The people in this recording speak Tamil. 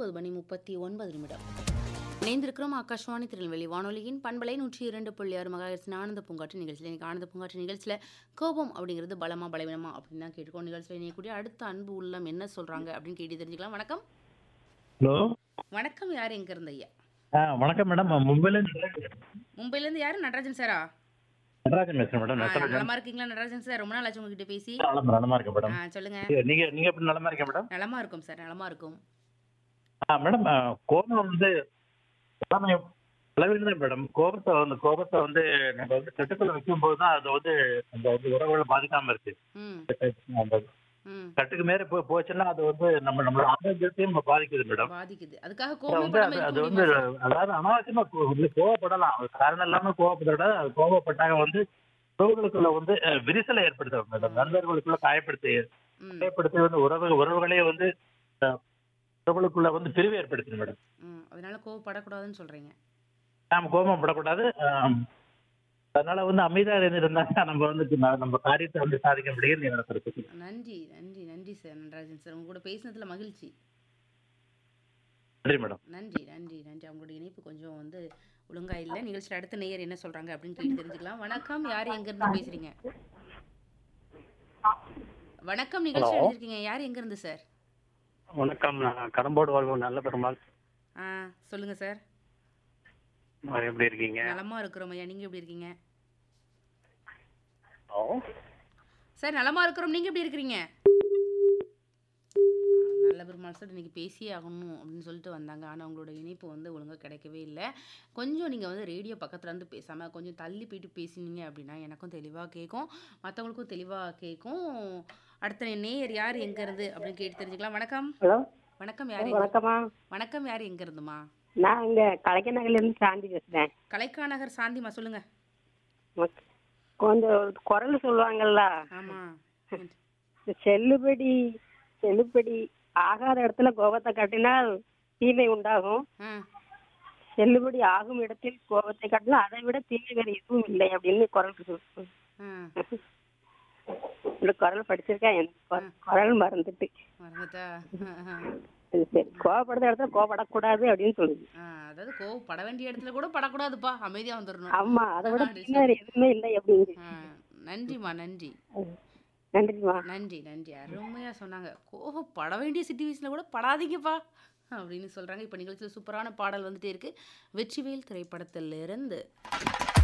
ஒன்பது மணி முப்பத்தி ஒன்பது நிமிடம் இணைந்திருக்கிறோம் ஆகாஷ்வாணி திருநெல்வேலி வானொலியின் பண்பலை நூற்றி இரண்டு புள்ளி ஆறு மகாயிரத்தின் ஆனந்த பூங்காற்று நிகழ்ச்சியில் இன்னைக்கு ஆனந்த பூங்காற்று நிகழ்ச்சியில் கோபம் அப்படிங்கிறது பலமா பலவீனமா அப்படின்னு தான் கேட்டுக்கோ நிகழ்ச்சியில் இணையக்கூடிய அடுத்த அன்பு உள்ளம் என்ன சொல்றாங்க அப்படின்னு கேட்டு தெரிஞ்சுக்கலாம் வணக்கம் ஹலோ வணக்கம் யார் எங்க இருந்த ஐயா ஆ வணக்கம் மேடம் மும்பைல இருந்து மும்பையிலேருந்து யார் நடராஜன் சாரா நடராஜன் பேசுறேன் மேடம் ஆ, நடராஜன் நலமா இருக்கீங்களா நடராஜன் சார் ரொம்ப நாள் ஆச்சு உங்ககிட்ட பேசி நலமா நலமா இருக்கேன் மேடம் ஆ, சொல்லுங்க நீங்க நீங்க எப்படி நலமா இருக்கேன் மேடம் நலமா இருக்கும் சார் நலமா இருக்கும் ஆ மேடம் ஆ, கோபம் வந்து எல்லாமே அளவில் தான் மேடம் கோபத்தை வந்து கோபத்தை வந்து நம்ம வந்து கட்டுக்குள்ள வைக்கும் போது தான் அது வந்து அந்த வந்து உறவுகளை பாதிக்காம இருக்கு ம் அந்த ம் கட்டுக்கு மேல போ போச்சுன்னா அது வந்து நம்ம நம்மளோட ஆரோக்கியத்தையும் பாதிக்குது மேடம் பாதிக்குது அதுக்காக அப்புறம் வந்து அது கோபப்படாம அது இருக்க வந்து முடியுமா சார்? அதாவது அனாவசியமா கோ- வந்து கோவப்படலாம் அது காரணம் இல்லாம கோவப்பட அது கோவப்பட்டாங்க வந்து உறவுகளுக்குள்ள வந்து அஹ், விரிசலை ஏற்படுத்தும் மேடம் நண்பர்களுக்குள்ள காயப்படுத்தி ம் காயப்படுத்தி வந்து உறவு உறவுகளே வந்து அஹ், உறவுகளுக்குள்ள வந்து பிரிவு ஏற்படுத்துது மேடம் ம் அதனால கோவப்படக்கூடாதுன்னு சொல்றீங்க நாம கோபம் படக்கூடாது அஹ், அதனால வந்து அமைதியா இருந்திருந்தாங்க நம்ம வந்து ந- நம்ம காரியத்தை வந்து சாதிக்க முடியும் என்னோட கருத்து நன்றி நன்றி நன்றி சார் நடராஜன் சார் உங்க கூட பேசினதுல மகிழ்ச்சி நன்றி மேடம் நன்றி நன்றி நன்றி அவங்களுடைய இணைப்பு கொஞ்சம் வந்து ஒழுங்கா இல்லை நிகழ்ச்சியில் அடுத்த நேயர் என்ன சொல்றாங்க அப்படின்னு கேட்டு தெரிஞ்சுக்கலாம் வணக்கம் யார் எங்க இருந்து பேசுறீங்க வணக்கம் நிகழ்ச்சி Hello. எழுதிருக்கீங்க யார் எங்க இருந்து சார் வணக்கம் நான் கடம்போடு வாழ்வோம் நல்ல பெருமாள் ஆ சொல்லுங்க சார் மாதிரி எப்படி இருக்கீங்க நலமா இருக்கிறோம் ஐயா நீங்க எப்படி இருக்கீங்க ஹலோ சார் நலமா இருக்கிறோம் நீங்க எப்படி இருக்கிறீங்க நல்ல பெருமாள் சார் இன்னைக்கு பேசியே ஆகணும் அப்படின்னு சொல்லிட்டு வந்தாங்க ஆனால் அவங்களோட இணைப்பு வந்து ஒழுங்காக கிடைக்கவே இல்லை கொஞ்சம் நீங்கள் வந்து ரேடியோ பக்கத்துல இருந்து பேசாமல் கொஞ்சம் தள்ளி போயிட்டு பேசினீங்க அப்படின்னா எனக்கும் தெளிவாக கேட்கும் மற்றவங்களுக்கும் தெளிவாக கேட்கும் அடுத்த நேயர் யார் எங்க இருந்து அப்படின்னு கேட்டு தெரிஞ்சுக்கலாம் வணக்கம் ஹலோ வணக்கம் யார் எங்க வணக்கம்மா வணக்கம் யார் எங்க இருந்துமா நான் இங்க கலைக்க நகர்ல இருந்து சாந்தி பேசுறேன் கலைக்காநகர் சாந்திமா சொல்லுங்க மக்- கொஞ்சம் குரல் சொல்லுவாங்கல்ல ஆமா இந்த செல்லுபடி செல்லுபடி ஆகாத இடத்துல கோபத்தை காட்டினால் தீமை உண்டாகும் ஆ செல்லுபடி ஆகும் இடத்தில் கோபத்தை காட்டினால் அதை விட தீமை வேறு எதுவும் இல்லை அப்படின்னு குரல் சொல்லு ஆ இந்த குரல் படிச்சிருக்கேன் எனக்கு குர- குரல் மறந்துட்டு மறந்துட்டா ஆ, ஆ. அது சரி கோபப்படுற இடத்துல கோபப்படக்கூடாது அப்படின்னு சொல்லுது ஆ, அதாவது கோவப்பட வேண்டிய இடத்துல கூட படக்கூடாதுப்பா அமைதியா வந்துடணும் ஆமா அதை விட அப்படி தீமை வேறு எதுவுமே இல்லை அப்படின்னு ஆ, நன்றிம்மா நன்றி நன்றிம்மா நன்றி நன்றி அருமையா சொன்னாங்க கோவப்பட வேண்டிய சுச்சுவேஷன்ல கூட படாதீங்கப்பா அப்படின்னு சொல்றாங்க இப்ப நிகழ்ச்சியில் சூப்பரான பாடல் வந்துட்டே இருக்கு வெற்றிவேல் திரைப்படத்திலிருந்து